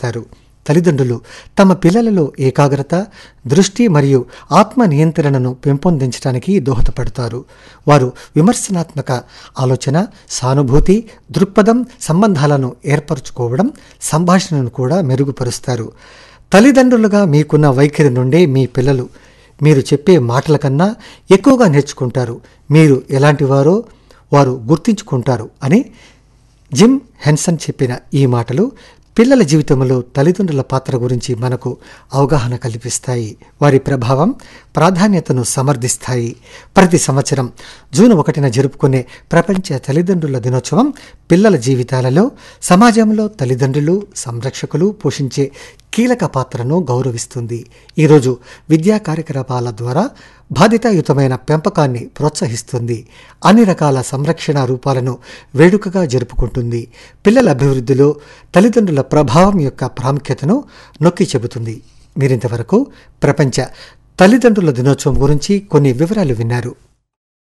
చేస్తారు తల్లిదండ్రులు తమ పిల్లలలో ఏకాగ్రత దృష్టి మరియు ఆత్మ నియంత్రణను పెంపొందించడానికి దోహదపడతారు వారు విమర్శనాత్మక ఆలోచన సానుభూతి దృక్పథం సంబంధాలను ఏర్పరచుకోవడం సంభాషణను కూడా మెరుగుపరుస్తారు తల్లిదండ్రులుగా మీకున్న వైఖరి నుండే మీ పిల్లలు మీరు చెప్పే మాటల కన్నా ఎక్కువగా నేర్చుకుంటారు మీరు ఎలాంటివారో వారు గుర్తించుకుంటారు అని జిమ్ హెన్సన్ చెప్పిన ఈ మాటలు పిల్లల జీవితంలో తల్లిదండ్రుల పాత్ర గురించి మనకు అవగాహన కల్పిస్తాయి వారి ప్రభావం ప్రాధాన్యతను సమర్థిస్తాయి ప్రతి సంవత్సరం జూన్ ఒకటిన జరుపుకునే ప్రపంచ తల్లిదండ్రుల దినోత్సవం పిల్లల జీవితాలలో సమాజంలో తల్లిదండ్రులు సంరక్షకులు పోషించే కీలక పాత్రను గౌరవిస్తుంది ఈరోజు విద్యా కార్యకలాపాల ద్వారా బాధితాయుతమైన పెంపకాన్ని ప్రోత్సహిస్తుంది అన్ని రకాల సంరక్షణ రూపాలను వేడుకగా జరుపుకుంటుంది పిల్లల అభివృద్ధిలో తల్లిదండ్రుల ప్రభావం యొక్క ప్రాముఖ్యతను నొక్కి చెబుతుంది మీరింతవరకు ప్రపంచ తల్లిదండ్రుల దినోత్సవం గురించి కొన్ని వివరాలు విన్నారు